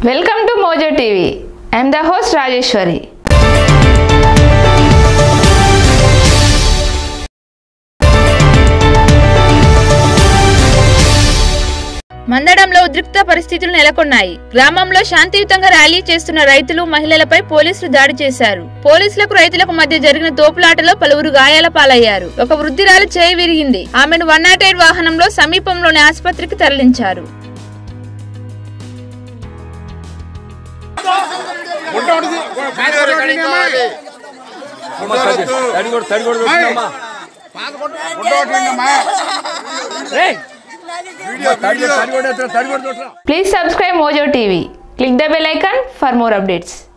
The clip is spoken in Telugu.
welcome to Mojo TV I'm the host Rajeshwari మందడంలో ఉద్రిక్త పరిస్థితులు నెలకొన్నాయి గ్రామంలో శాంతియుతంగా ర్యాలీ చేస్తున్న రైతులు మహిళలపై పోలీసులు దాడి చేశారు పోలీసులకు రైతులకు మధ్య జరిగిన తోపులాటలో పలువురు గాయాల పాలయ్యారు ఒక వృద్ధిరాలు చేయి విరిగింది ఆమెను వన్ నాట్ ఎయిట్ వాహనంలో సమీపంలోని ఆసుపత్రికి తరలించారు తడిగొడు తడిగొడు పెట్టినమ్మా తడిగొడు తడిగొడు తడిగొడు please subscribe Mojo TV click the bell icon for more updates